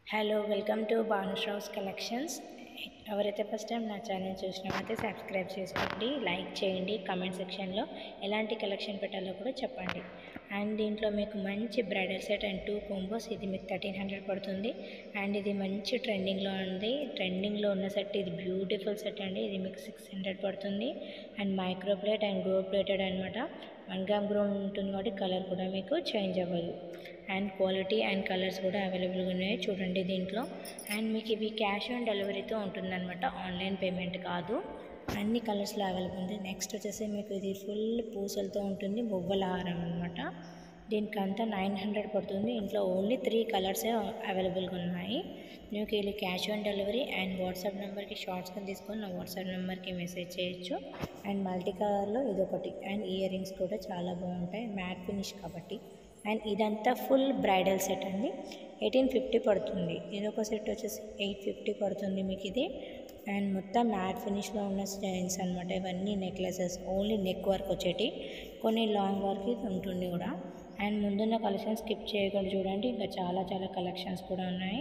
hello welcome to భానుశ్రావ్స్ collections ఎవరైతే first time నా ఛానల్ చూసినామైతే సబ్స్క్రైబ్ చేసుకోండి లైక్ చేయండి కమెంట్ సెక్షన్లో ఎలాంటి కలెక్షన్ పెట్టాలో కూడా చెప్పండి అండ్ దీంట్లో మీకు మంచి bridal set and two combos ఇది మీకు థర్టీన్ హండ్రెడ్ పడుతుంది అండ్ ఇది మంచి ట్రెండింగ్లో ఉంది ట్రెండింగ్లో ఉన్న సెట్ ఇది బ్యూటిఫుల్ సెట్ అండి ఇది మీకు సిక్స్ హండ్రెడ్ పడుతుంది and micro plate and gold plated అనమాట వన్ గ్రామ్ గ్రో ఉంటుంది కాబట్టి కలర్ కూడా మీకు చేంజ్ అవ్వదు అండ్ క్వాలిటీ అండ్ కలర్స్ కూడా అవైలబుల్గా ఉన్నాయి చూడండి దీంట్లో అండ్ మీకు ఇవి క్యాష్ ఆన్ డెలివరీతో ఉంటుందన్నమాట ఆన్లైన్ పేమెంట్ కాదు అన్ని కలర్స్లో అవైలబుల్ ఉంది నెక్స్ట్ వచ్చేసి మీకు ఇది ఫుల్ పూసలతో ఉంటుంది మువ్వల హారం అనమాట దీనికి అంతా నైన్ హండ్రెడ్ పడుతుంది ఇంట్లో ఓన్లీ త్రీ కలర్సే అవైలబుల్గా ఉన్నాయి మీకు ఇది cash on delivery and WhatsApp నెంబర్కి షార్ట్స్ కింద తీసుకొని నా వాట్సాప్ నెంబర్కి మెసేజ్ చేయొచ్చు అండ్ మల్టీ కలర్లో ఇదొకటి అండ్ ఇయర్ రింగ్స్ కూడా చాలా బాగుంటాయి మ్యాట్ ఫినిష్ కాబట్టి అండ్ ఇదంతా ఫుల్ బ్రైడల్ సెట్ అండి ఎయిటీన్ ఫిఫ్టీ పడుతుంది ఇదొక సెట్ వచ్చేసి ఎయిట్ ఫిఫ్టీ పడుతుంది మీకు ఇది అండ్ మొత్తం మ్యాట్ ఫినిష్లో ఉన్న స్టైన్స్ అనమాట ఇవన్నీ నెక్లెసెస్ ఓన్లీ నెక్ వర్క్ వచ్చేటి కొన్ని లాంగ్ వర్క్ ఉంటుంది కూడా అండ్ ముందున్న కలెక్షన్ స్కిప్ చేయకుండా చూడండి ఇంకా చాలా చాలా కలెక్షన్స్ కూడా ఉన్నాయి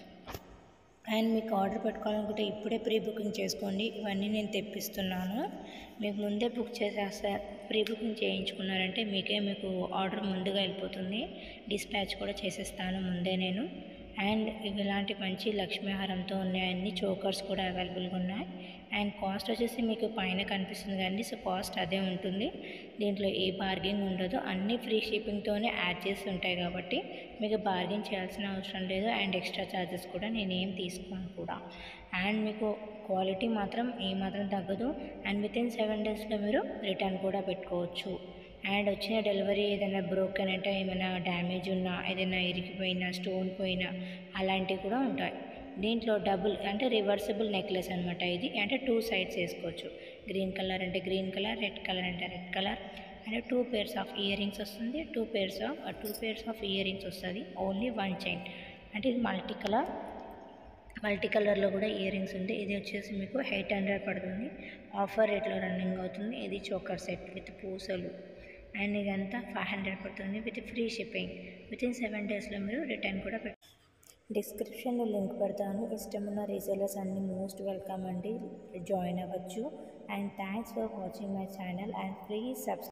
అండ్ మీకు ఆర్డర్ పెట్టుకోవాలనుకుంటే ఇప్పుడే ప్రీ బుకింగ్ చేసుకోండి ఇవన్నీ నేను తెప్పిస్తున్నాను మీకు ముందే బుక్ చేసేస్తా ప్రీ బుకింగ్ చేయించుకున్నారంటే మీకే మీకు ఆర్డర్ ముందుగా వెళ్ళిపోతుంది డిస్పాచ్ కూడా చేసేస్తాను ముందే నేను అండ్ ఇవి ఇలాంటి మంచి లక్ష్మీహారంతో ఉన్నాయి అన్ని చోకర్స్ కూడా అవైలబుల్గా ఉన్నాయి అండ్ కాస్ట్ వచ్చేసి మీకు పైన కనిపిస్తుంది కానీ సో కాస్ట్ అదే ఉంటుంది దీంట్లో ఏ బార్గెన్ ఉండదు అన్నీ ఫ్రీ షిప్పింగ్తోనే యాడ్ చేసి ఉంటాయి కాబట్టి మీకు బార్గెన్ చేయాల్సిన అవసరం లేదు అండ్ ఎక్స్ట్రా ఛార్జెస్ కూడా నేను ఏం తీసుకోను కూడా అండ్ మీకు క్వాలిటీ మాత్రం ఏమాత్రం తగ్గదు అండ్ విత్ ఇన్ సెవెన్ డేస్లో మీరు రిటర్న్ కూడా పెట్టుకోవచ్చు అండ్ వచ్చిన డెలివరీ ఏదైనా బ్రోకెన్ అంటే ఏమైనా డ్యామేజ్ ఉన్నా ఏదైనా ఇరిగిపోయినా స్టోన్ పోయినా అలాంటివి కూడా ఉంటాయి దీంట్లో డబుల్ అంటే రివర్సిబుల్ నెక్లెస్ అనమాట ఇది అంటే టూ సైడ్స్ వేసుకోవచ్చు గ్రీన్ కలర్ అంటే గ్రీన్ కలర్ రెడ్ కలర్ అంటే రెడ్ కలర్ అంటే two pairs of earrings వస్తుంది two pairs of two pairs of earrings వస్తుంది ఓన్లీ వన్ చైన్ అంటే ఇది మల్టీ కలర్ మల్టీ కలర్లో కూడా ఇయర్ రింగ్స్ ఉంది ఇది వచ్చేసి మీకు ఎయిట్ హండ్రెడ్ పడుతుంది ఆఫర్ రేట్లో రన్నింగ్ అవుతుంది ఇది చోకర్ సెట్ విత్ పూసలు అండ్ ఇదంతా ఫైవ్ హండ్రెడ్ పడుతుంది with free shipping within seven డేస్లో మీరు రిటర్న్ కూడా పెట్ డిస్క్రిప్షన్లో లింక్ పెడతాను ఇష్టమున్న రీసేలర్స్ అన్ని మోస్ట్ వెల్కమ్ అండి జాయిన్ అవ్వచ్చు and thanks for watching my channel and please subscribe